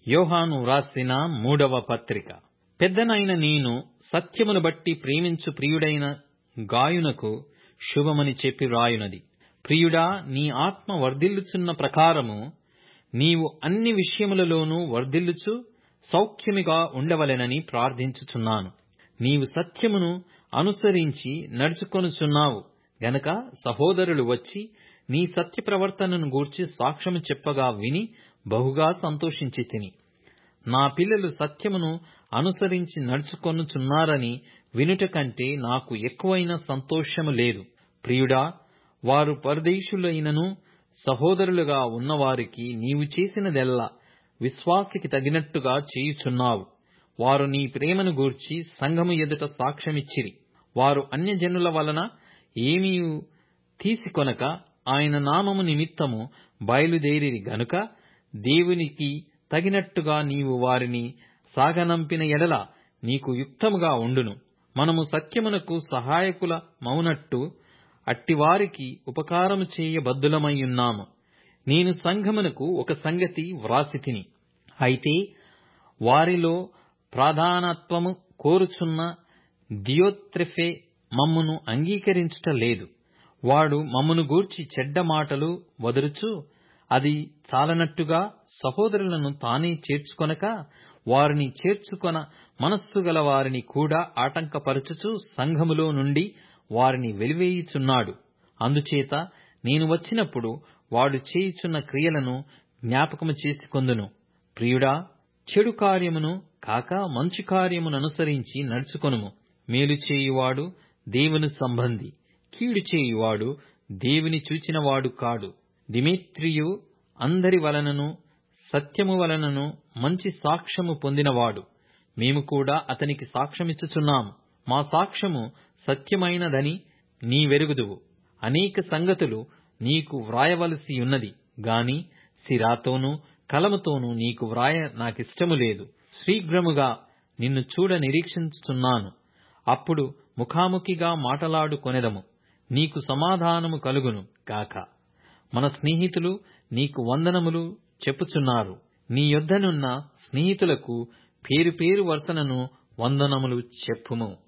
యోహాను వ్రాసిన మూడవ పత్రిక పెద్దనైన నేను సత్యమును బట్టి ప్రేమించు ప్రియుడైన గాయునకు శుభమని చెప్పి వ్రాయునది ప్రియుడా నీ ఆత్మ వర్ధిల్లుచున్న ప్రకారము నీవు అన్ని విషయములలోనూ వర్ధిల్లుచు సౌఖ్యముగా ఉండవలెనని ప్రార్థించుచున్నాను నీవు సత్యమును అనుసరించి నడుచుకొనుచున్నావు గనక సహోదరులు వచ్చి నీ సత్య ప్రవర్తనను గూర్చి సాక్ష్యము చెప్పగా విని బహుగా సంతోషించి తిని నా పిల్లలు సత్యమును అనుసరించి నడుచుకొనుచున్నారని వినుట కంటే నాకు ఎక్కువైన సంతోషము లేదు ప్రియుడా వారు పరదేశులైనను సహోదరులుగా ఉన్నవారికి నీవు చేసినదెల్లా విశ్వాసికి తగినట్టుగా చేయుచున్నావు వారు నీ ప్రేమను గూర్చి సంఘము ఎదుట సాక్ష్యమిచ్చిరి వారు అన్యజనుల వలన ఏమీ తీసికొనక ఆయన నామము నిమిత్తము బయలుదేరిరి గనుక దేవునికి తగినట్టుగా నీవు వారిని సాగనంపిన ఎడల నీకు యుక్తముగా ఉండును మనము సత్యమునకు సహాయకుల మౌనట్టు అట్టివారికి ఉపకారము చేయ బద్దులమైయున్నాము నేను సంఘమునకు ఒక సంగతి వ్రాసితిని అయితే వారిలో ప్రాధానత్వము కోరుచున్న దియోత్రెఫే మమ్మును అంగీకరించుట లేదు వాడు మమ్మును గూర్చి చెడ్డ మాటలు వదరుచు అది చాలనట్టుగా సహోదరులను తానే చేర్చుకొనక వారిని చేర్చుకొన మనస్సు గల వారిని కూడా ఆటంకపరచుచు సంఘములో నుండి వారిని వెలివేయుచున్నాడు అందుచేత నేను వచ్చినప్పుడు వాడు చేయుచున్న క్రియలను జ్ఞాపకము చేసుకొందును ప్రియుడా చెడు కార్యమును కాక మంచి కార్యమును అనుసరించి నడుచుకొనుము మేలు చేయువాడు దేవుని సంబంధి కీడు చేయువాడు దేవుని చూచినవాడు కాడు దిమేత్రియు అందరి వలనను సత్యము వలనను మంచి సాక్ష్యము పొందినవాడు మేము కూడా అతనికి సాక్ష్యమిచ్చుచున్నాము మా సాక్ష్యము సత్యమైనదని నీ వెరుగుదువు అనేక సంగతులు నీకు వ్రాయవలసియున్నది గాని సిరాతోనూ కలముతోనూ నీకు వ్రాయ నాకిష్టము లేదు శీఘ్రముగా నిన్ను చూడ నిరీక్షించుచున్నాను అప్పుడు ముఖాముఖిగా మాటలాడుకొనెదము నీకు సమాధానము కలుగును గాక మన స్నేహితులు నీకు వందనములు చెప్పుచున్నారు నీ యొద్దనున్న స్నేహితులకు పేరు పేరు వరుసనను వందనములు చెప్పుము